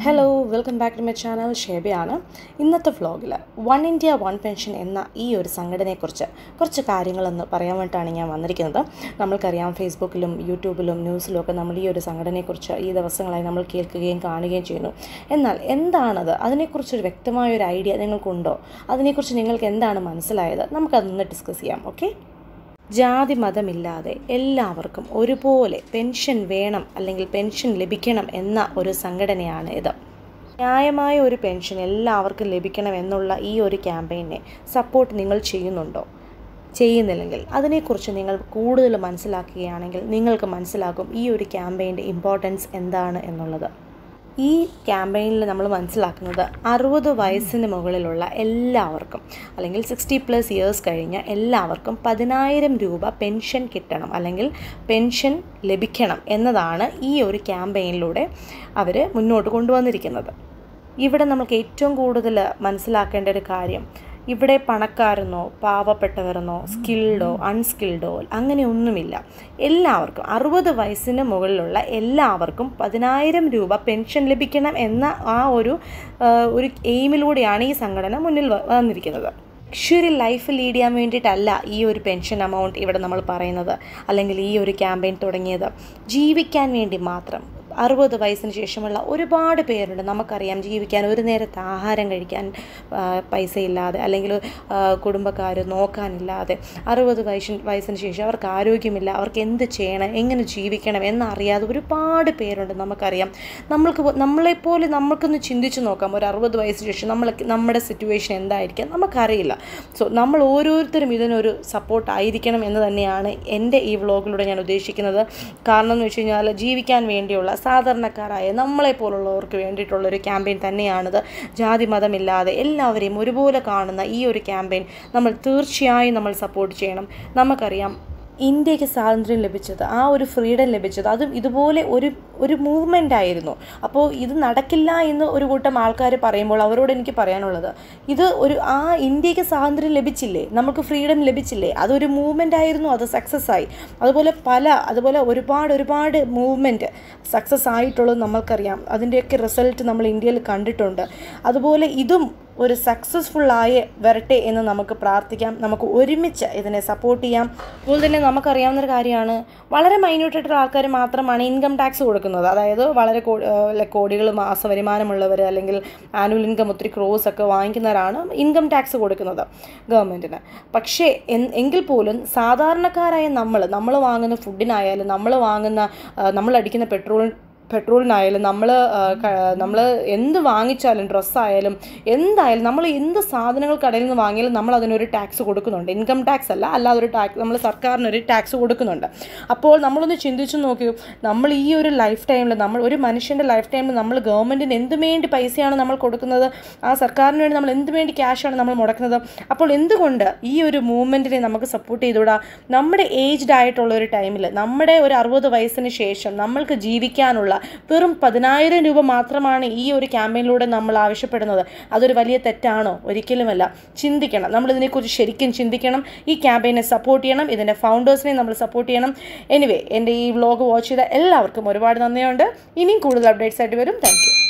hello welcome back to my channel ഷേബയാണ് ഇന്നത്തെ വ്ളോഗിൽ വൺ ഇന്ത്യ വൺ പെൻഷൻ എന്ന ഈ ഒരു സംഘടനയെക്കുറിച്ച് കുറച്ച് കാര്യങ്ങളെന്ന് പറയാൻ വേണ്ടിയിട്ടാണ് ഞാൻ വന്നിരിക്കുന്നത് നമ്മൾക്കറിയാം ഫേസ്ബുക്കിലും യൂട്യൂബിലും ന്യൂസിലും ഒക്കെ നമ്മൾ ഈ ഒരു സംഘടനയെക്കുറിച്ച് ഈ ദിവസങ്ങളായി നമ്മൾ കേൾക്കുകയും കാണുകയും ചെയ്യുന്നു എന്നാൽ എന്താണത് അതിനെക്കുറിച്ചൊരു വ്യക്തമായ ഒരു ഐഡിയ നിങ്ങൾക്കുണ്ടോ അതിനെക്കുറിച്ച് നിങ്ങൾക്ക് എന്താണ് മനസ്സിലായത് നമുക്കതൊന്ന് ഡിസ്കസ് ചെയ്യാം ഓക്കെ ജാതി മതമില്ലാതെ എല്ലാവർക്കും ഒരുപോലെ പെൻഷൻ വേണം അല്ലെങ്കിൽ പെൻഷൻ ലഭിക്കണം എന്ന ഒരു സംഘടനയാണ് ഇത് ന്യായമായ ഒരു പെൻഷൻ എല്ലാവർക്കും ലഭിക്കണം എന്നുള്ള ഈ ഒരു ക്യാമ്പയിനെ സപ്പോർട്ട് നിങ്ങൾ ചെയ്യുന്നുണ്ടോ ചെയ്യുന്നില്ലെങ്കിൽ അതിനെക്കുറിച്ച് നിങ്ങൾ കൂടുതൽ മനസ്സിലാക്കുകയാണെങ്കിൽ നിങ്ങൾക്ക് മനസ്സിലാകും ഈ ഒരു ക്യാമ്പയിൻ്റെ ഇമ്പോർട്ടൻസ് എന്താണ് എന്നുള്ളത് ഈ ക്യാമ്പയിനിൽ നമ്മൾ മനസ്സിലാക്കുന്നത് അറുപത് വയസ്സിന് മുകളിലുള്ള എല്ലാവർക്കും അല്ലെങ്കിൽ സിക്സ്റ്റി പ്ലസ് ഇയേഴ്സ് കഴിഞ്ഞ എല്ലാവർക്കും പതിനായിരം രൂപ പെൻഷൻ കിട്ടണം അല്ലെങ്കിൽ പെൻഷൻ ലഭിക്കണം എന്നതാണ് ഈ ഒരു ക്യാമ്പയിനിലൂടെ അവർ മുന്നോട്ട് കൊണ്ടുവന്നിരിക്കുന്നത് ഇവിടെ നമുക്ക് ഏറ്റവും കൂടുതൽ മനസ്സിലാക്കേണ്ട ഒരു കാര്യം ഇവിടെ പണക്കാരെന്നോ പാവപ്പെട്ടവരെന്നോ സ്കിൽഡോ അൺസ്കിൽഡോ അങ്ങനെയൊന്നുമില്ല എല്ലാവർക്കും അറുപത് വയസ്സിന് മുകളിലുള്ള എല്ലാവർക്കും പതിനായിരം രൂപ പെൻഷൻ ലഭിക്കണം എന്ന ആ ഒരു ആ, ഒരു എയിമിലൂടെയാണ് ഈ സംഘടന മുന്നിൽ വ- വന്നിരിക്കുന്നത് ലക്ഷറി ലൈഫ് ലീഡ് ചെയ്യാൻ വേണ്ടിയിട്ടല്ല ഈ ഒരു പെൻഷൻ എമൗണ്ട് ഇവിടെ നമ്മൾ പറയുന്നത് അല്ലെങ്കിൽ ഈ ഒരു ക്യാമ്പയിൻ തുടങ്ങിയത് ജീവിക്കാൻ വേണ്ടി മാത്രം അറുപത് വയസ്സിന് ശേഷമുള്ള ഒരുപാട് പേരുണ്ട് നമുക്കറിയാം ജീവിക്കാൻ ഒരു നേരത്തെ ആഹാരം കഴിക്കാൻ ആ, പൈസയില്ലാതെ അല്ലെങ്കിൽ കുടുംബക്കാർ നോക്കാനില്ലാതെ അറുപത് വയസ്സിന് വയസ്സിന് ശേഷം അവർക്ക് ആരോഗ്യമില്ല അവർക്ക് എന്ത് ചെയ്യണം എങ്ങനെ ജീവിക്കണം എന്നറിയാതെ ഒരുപാട് പേരുണ്ട് നമുക്കറിയാം നമ്മൾക്ക് പോ- നമ്മളെപ്പോലെ നമുക്കൊന്ന് ചിന്തിച്ച് നോക്കാം ഒരു അറുപത് വയസ്സിന് ശേഷം നമ്മൾ നമ്മുടെ സിറ്റുവേഷൻ എന്തായിരിക്കാം നമുക്കറിയില്ല സോ നമ്മൾ ഓരോരുത്തരും ഇതിനൊരു സപ്പോർട്ട് ആയിരിക്കണം എന്ന് തന്നെയാണ് എൻ്റെ ഈ വ്ളോഗിലൂടെ ഞാൻ ഉദ്ദേശിക്കുന്നത് കാരണം എന്ന് വെച്ച് കഴിഞ്ഞാൽ ജീവിക്കാൻ വേണ്ടിയുള്ള സാധാരണക്കാരായ നമ്മളെപ്പോലുള്ളവർക്ക് വേണ്ടിയിട്ടുള്ള ഒരു ക്യാമ്പയിൻ തന്നെയാണിത് ജാതി മതമില്ലാതെ എല്ലാവരെയും ഒരുപോലെ കാണുന്ന ഈ ഒരു ക്യാമ്പയിൻ നമ്മൾ തീർച്ചയായും നമ്മൾ സപ്പോർട്ട് ചെയ്യണം നമുക്കറിയാം ഇന്ത്യക്ക് സ്വാതന്ത്ര്യം ലഭിച്ചത് ആ ഒരു ഫ്രീഡം ലഭിച്ചത് അതും ഇതുപോലെ ഒരു ഒരു മൂവ്മെൻ്റ് ആയിരുന്നു അപ്പോൾ ഇത് നടക്കില്ല എന്ന് ഒരു കൂട്ടം ആൾക്കാർ പറയുമ്പോൾ അവരോട് എനിക്ക് പറയാനുള്ളത് ഇത് ഒരു ആ ഇന്ത്യക്ക് സ്വാതന്ത്ര്യം ലഭിച്ചില്ലേ നമുക്ക് ഫ്രീഡം ലഭിച്ചില്ലേ അതൊരു മൂവ്മെൻ്റ് ആയിരുന്നു അത് സക്സസ് ആയി അതുപോലെ പല അതുപോലെ ഒരുപാട് ഒരുപാട് മൂവ്മെൻറ്റ് സക്സസ് ആയിട്ടുള്ളത് നമ്മൾക്കറിയാം അതിൻ്റെയൊക്കെ റിസൾട്ട് നമ്മൾ ഇന്ത്യയിൽ കണ്ടിട്ടുണ്ട് അതുപോലെ ഇതും ഒരു സക്സസ്ഫുള്ളായി വരട്ടെ എന്ന് നമുക്ക് പ്രാർത്ഥിക്കാം നമുക്ക് ഒരുമിച്ച് ഇതിനെ സപ്പോർട്ട് ചെയ്യാം അതുപോലെ തന്നെ നമുക്കറിയാവുന്നൊരു കാര്യമാണ് വളരെ മൈന്യൂട്ടായിട്ടുള്ള ആൾക്കാർ മാത്രമാണ് ഇൻകം ടാക്സ് കൊടുക്കുന്നത് അതായത് വളരെ കോ- ഏഹ് like കോടികൾ മാസ വരുമാനമുള്ളവർ അല്ലെങ്കിൽ ആനുവൽ ഇൻകം ഒത്തിരി ക്രോസ് ഒക്കെ വാങ്ങിക്കുന്നവരാണ് ഇൻകം ടാക്സ് കൊടുക്കുന്നത് ഗവൺമെൻറ്റിന് പക്ഷേ എൻ- എങ്കിൽ പോലും സാധാരണക്കാരായ നമ്മൾ നമ്മൾ വാങ്ങുന്ന ഫുഡിനായാലും നമ്മൾ വാങ്ങുന്ന ആ, നമ്മൾ അടിക്കുന്ന പെട്രോൾ പെട്രോളിനായാലും നമ്മൾ നമ്മൾ എന്ത് വാങ്ങിച്ചാലും ഡ്രസ്സായാലും എന്തായാലും നമ്മൾ എന്ത് സാധനങ്ങൾ കടയിൽ നിന്ന് വാങ്ങിയാലും നമ്മൾ അതിനൊരു ടാക്സ് കൊടുക്കുന്നുണ്ട് ഇൻകം ടാക്സ് അല്ല അല്ലാതെ ഒരു ടാക്സ് നമ്മൾ സർക്കാരിനൊരു ടാക്സ് കൊടുക്കുന്നുണ്ട് അപ്പോൾ നമ്മളൊന്ന് ചിന്തിച്ചു നോക്കൂ നമ്മൾ ഈ ഒരു ലൈഫ് ടൈമിൽ നമ്മൾ ഒരു മനുഷ്യൻ്റെ ലൈഫ് ടൈമിൽ നമ്മൾ ഗവൺമെൻറ്റിന് എന്ത് വേണ്ടി പൈസയാണ് നമ്മൾ കൊടുക്കുന്നത് ആ സർക്കാരിന് വേണ്ടി നമ്മൾ എന്ത് വേണ്ടി ക്യാഷാണ് നമ്മൾ മുടക്കുന്നത് അപ്പോൾ എന്തുകൊണ്ട് ഈ ഒരു മൂവ്മെൻറ്റിനെ നമുക്ക് സപ്പോർട്ട് ചെയ്തുകൂടാ നമ്മുടെ ഏജ്ഡ് ആയിട്ടുള്ള ഒരു ടൈമിൽ നമ്മുടെ ഒരു അറുപത് വയസ്സിന് ശേഷം നമ്മൾക്ക് ജീവിക്കാനുള്ള വെറും പതിനായിരം രൂപ മാത്രമാണ് ഈ ഒരു ക്യാമ്പയിനിലൂടെ നമ്മൾ ആവശ്യപ്പെടുന്നത് അതൊരു വലിയ തെറ്റാണോ ഒരിക്കലുമല്ല ചിന്തിക്കണം നമ്മൾ ഇതിനെക്കുറിച്ച് ശരിക്കും ചിന്തിക്കണം ഈ ക്യാമ്പയിനെ സപ്പോർട്ട് ചെയ്യണം ഇതിൻ്റെ ഫൗണ്ടേഴ്സിനെ നമ്മൾ സപ്പോർട്ട് ചെയ്യണം എനിവേ എൻ്റെ ഈ വ്ലോഗ് വാച്ച് ചെയ്ത എല്ലാവർക്കും ഒരുപാട് നന്ദിയുണ്ട് ഇനിയും കൂടുതൽ അപ്ഡേറ്റ്സ് ആയിട്ട് വരും താങ്ക്